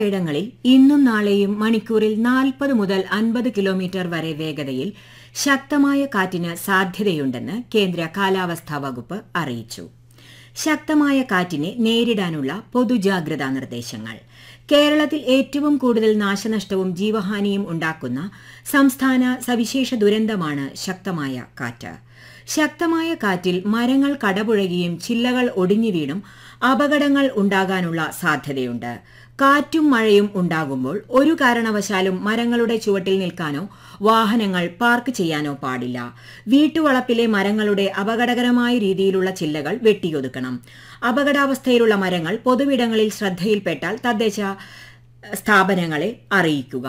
ഇടങ്ങളിൽ ഇന്നും നാളെയും മണിക്കൂറിൽ നാൽപ്പത് മുതൽ അൻപത് കിലോമീറ്റർ വരെ വേഗതയിൽ ശക്തമായ കാറ്റിന് സാധ്യതയുണ്ടെന്ന് കേന്ദ്ര കാലാവസ്ഥാ വകുപ്പ് അറിയിച്ചു ശക്തമായ കാറ്റിനെ നേരിടാനുള്ള പൊതുജാഗ്രതാ നിർദ്ദേശങ്ങൾ കേരളത്തിൽ ഏറ്റവും കൂടുതൽ നാശനഷ്ടവും ജീവഹാനിയും ഉണ്ടാക്കുന്ന സംസ്ഥാന സവിശേഷ ദുരന്തമാണ് ശക്തമായ കാറ്റ് ശക്തമായ കാറ്റിൽ മരങ്ങൾ കടപുഴകിയും ചില്ലകൾ ഒടിഞ്ഞു വീണും അപകടങ്ങൾ ഉണ്ടാകാനുള്ള സാധ്യതയുണ്ട് കാറ്റും മഴയും ഉണ്ടാകുമ്പോൾ ഒരു കാരണവശാലും മരങ്ങളുടെ ചുവട്ടിൽ നിൽക്കാനോ വാഹനങ്ങൾ പാർക്ക് ചെയ്യാനോ പാടില്ല വീട്ടുവളപ്പിലെ മരങ്ങളുടെ അപകടകരമായ രീതിയിലുള്ള ചില്ലകൾ വെട്ടിയൊതുക്കണം അപകടാവസ്ഥയിലുള്ള മരങ്ങൾ പൊതുവിടങ്ങളിൽ ശ്രദ്ധയിൽപ്പെട്ടാൽ തദ്ദേശ സ്ഥാപനങ്ങളെ അറിയിക്കുക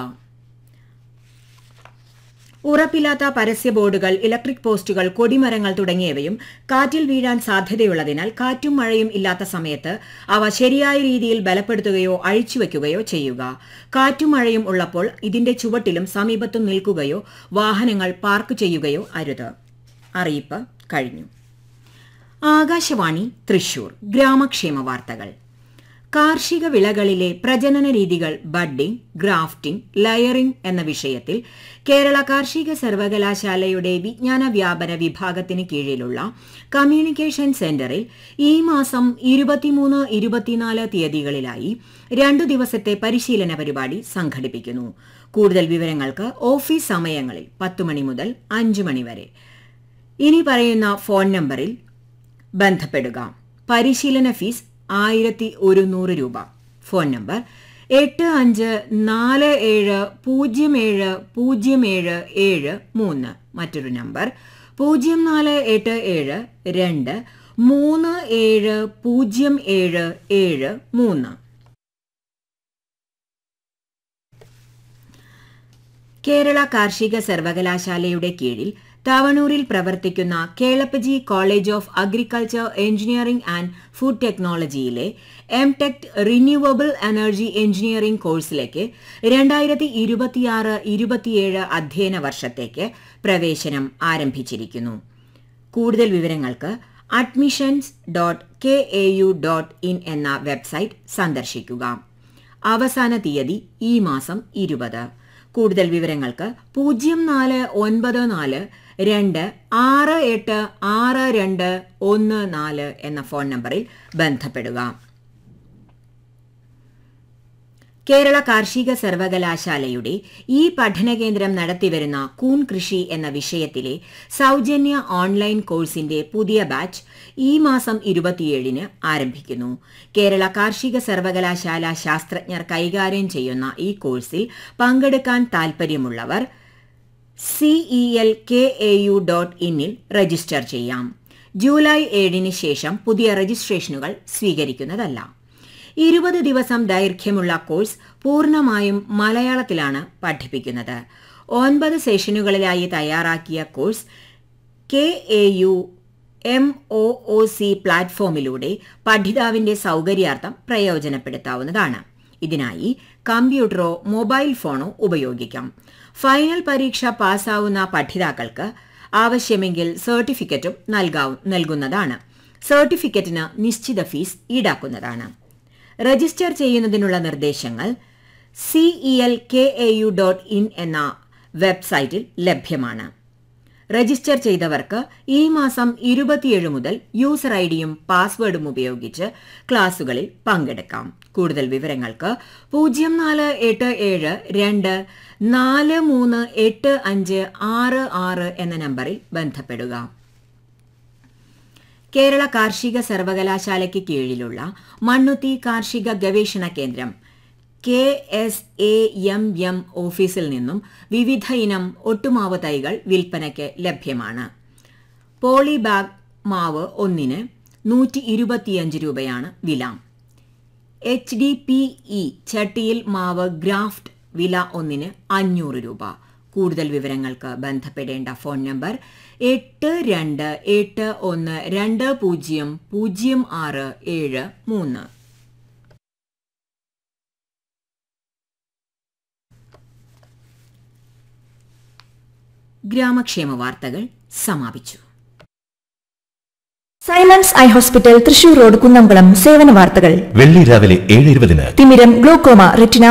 ഉറപ്പില്ലാത്ത പരസ്യ ബോർഡുകൾ ഇലക്ട്രിക് പോസ്റ്റുകൾ കൊടിമരങ്ങൾ തുടങ്ങിയവയും കാറ്റിൽ വീഴാൻ സാധ്യതയുള്ളതിനാൽ കാറ്റും മഴയും ഇല്ലാത്ത സമയത്ത് അവ ശരിയായ രീതിയിൽ ബലപ്പെടുത്തുകയോ അഴിച്ചുവെക്കുകയോ ചെയ്യുക കാറ്റും മഴയും ഉള്ളപ്പോൾ ഇതിന്റെ ചുവട്ടിലും സമീപത്തും നിൽക്കുകയോ വാഹനങ്ങൾ പാർക്ക് ചെയ്യുകയോ അരുത് അറിയിപ്പ് കഴിഞ്ഞു ആകാശവാണി തൃശൂർ ഗ്രാമക്ഷേമ വാർത്തകൾ കാർഷിക വിളകളിലെ പ്രജനന രീതികൾ ബഡ്ഡിംഗ് ഗ്രാഫ്റ്റിംഗ് ലയറിംഗ് എന്ന വിഷയത്തിൽ കേരള കാർഷിക സർവകലാശാലയുടെ വിജ്ഞാന വ്യാപന വിഭാഗത്തിന് കീഴിലുള്ള കമ്മ്യൂണിക്കേഷൻ സെന്ററിൽ ഈ മാസം ഇരുപത്തിമൂന്ന് ഇരുപത്തിനാല് തീയതികളിലായി രണ്ടു ദിവസത്തെ പരിശീലന പരിപാടി സംഘടിപ്പിക്കുന്നു കൂടുതൽ വിവരങ്ങൾക്ക് ഓഫീസ് സമയങ്ങളിൽ പത്ത് മണി മുതൽ അഞ്ച് മണി വരെ ഇനി പറയുന്ന ഫോൺ നമ്പറിൽ ബന്ധപ്പെടുക പരിശീലന ഫീസ് ആയിരത്തി ഒരുന്നൂറ് രൂപ ഫോൺ നമ്പർ എട്ട് അഞ്ച് നാല് ഏഴ് പൂജ്യം ഏഴ് പൂജ്യം ഏഴ് ഏഴ് മൂന്ന് മറ്റൊരു നമ്പർ പൂജ്യം നാല് എട്ട് ഏഴ് രണ്ട് മൂന്ന് ഏഴ് പൂജ്യം ഏഴ് ഏഴ് മൂന്ന് കേരള കാർഷിക സർവകലാശാലയുടെ കീഴിൽ തവണൂരിൽ പ്രവർത്തിക്കുന്ന Kelappaji college of agriculture engineering and food ടെക്നോളജിയിലെ M tech renewable energy engineering കോഴ്സിലേക്ക് രണ്ടായിരത്തി ഇരുപത്തിയാറ് ഇരുപത്തിയേഴ് അധ്യയന വർഷത്തേക്ക് പ്രവേശനം ആരംഭിച്ചിരിക്കുന്നു കൂടുതൽ വിവരങ്ങൾക്ക് admissions dot K A U dot in എന്ന വെബ്സൈറ്റ് സന്ദർശിക്കുക അവസാന തീയതി ഈ മാസം ഇരുപത് കൂടുതൽ വിവരങ്ങൾക്ക് പൂജ്യം നാല് ഒൻപത് നാല് രണ്ട് ആറ് എട്ട് ആറ് രണ്ട് ഒന്ന് നാല് എന്ന ഫോൺ നമ്പറിൽ ബന്ധപ്പെടുക കേരള കാർഷിക സർവകലാശാലയുടെ ഈ പഠനകേന്ദ്രം നടത്തിവരുന്ന കൂൺ കൃഷി എന്ന വിഷയത്തിലെ സൗജന്യ ഓൺലൈൻ കോഴ്സിന്റെ പുതിയ ബാച്ച് ഈ മാസം ഇരുപത്തിയേഴിന് ആരംഭിക്കുന്നു കേരള കാർഷിക സർവകലാശാല ശാസ്ത്രജ്ഞർ കൈകാര്യം ചെയ്യുന്ന ഈ കോഴ്സിൽ പങ്കെടുക്കാൻ താൽപ്പര്യമുള്ളവർ CEL K A U dot ഇന്നിൽ രജിസ്റ്റർ ചെയ്യാം ജൂലൈ ഏഴിന് ശേഷം പുതിയ രജിസ്ട്രേഷനുകൾ സ്വീകരിക്കുന്നതല്ല ഇരുപത് ദിവസം ദൈർഘ്യമുള്ള കോഴ്സ് പൂർണ്ണമായും മലയാളത്തിലാണ് പഠിപ്പിക്കുന്നത് ഒൻപത് സെഷനുകളിലായി തയ്യാറാക്കിയ course K A U M O O C പ്ലാറ്റ്ഫോമിലൂടെ പഠിതാവിന്റെ സൗകര്യാർത്ഥം പ്രയോജനപ്പെടുത്താവുന്നതാണ് ഇതിനായി കമ്പ്യൂട്ടറോ മൊബൈൽ ഫോണോ ഉപയോഗിക്കാം ഫൈനൽ പരീക്ഷ പാസ്സാവുന്ന പഠിതാക്കൾക്ക് ആവശ്യമെങ്കിൽ സർട്ടിഫിക്കറ്റും നൽകുന്നതാണ് സർട്ടിഫിക്കറ്റിന് നിശ്ചിത ഫീസ് ഈടാക്കുന്നതാണ് രജിസ്റ്റർ ചെയ്യുന്നതിനുള്ള നിർദ്ദേശങ്ങൾ CEL K A U dot in എന്ന വെബ്സൈറ്റിൽ ലഭ്യമാണ് രജിസ്റ്റർ ചെയ്തവർക്ക് ഈ മാസം ഇരുപത്തിയേഴ് മുതൽ യൂസർ ഐഡിയും പാസ്വേഡും ഉപയോഗിച്ച് ക്ലാസുകളിൽ പങ്കെടുക്കാം കൂടുതൽ വിവരങ്ങൾക്ക് പൂജ്യം നാല് എട്ട് ഏഴ് രണ്ട് നാല് മൂന്ന് എട്ട് അഞ്ച് ആറ് ആറ് എന്ന നമ്പറിൽ ബന്ധപ്പെടുക കേരള കാർഷിക സർവകലാശാലയ്ക്ക് കീഴിലുള്ള മണ്ണുത്തി കാർഷിക ഗവേഷണ കേന്ദ്രം K S A M M ഓഫീസിൽ നിന്നും വിവിധ ഇനം ഒട്ടുമാവ് തൈകൾ വിൽപ്പനയ്ക്ക് ലഭ്യമാണ് പോളിബാഗ് മാവ് ഒന്നിന് നൂറ്റി ഇരുപത്തിയഞ്ച് രൂപയാണ് വില എച്ച് ഡി പി ഇ ചട്ടിയിൽ മാവ് ഗ്രാഫ്റ്റ് വില ഒന്നിന് അഞ്ഞൂറ് രൂപ കൂടുതൽ വിവരങ്ങൾക്ക് ബന്ധപ്പെടേണ്ട ഫോൺ നമ്പർ എട്ട് രണ്ട് എട്ട് ഒന്ന് രണ്ട് പൂജ്യം പൂജ്യം ആറ് ഏഴ് മൂന്ന് ഗ്രാമക്ഷേമ വാർത്തകൾ സമാപിച്ചു Simons eye hospital Thrissur road Kunnamkulam സേവന വാർത്തകൾ വെള്ളി രാവിലെ ഏഴ് ഇരുപതിന് തിമിരം ഗ്ലോക്കോമ റെറ്റിന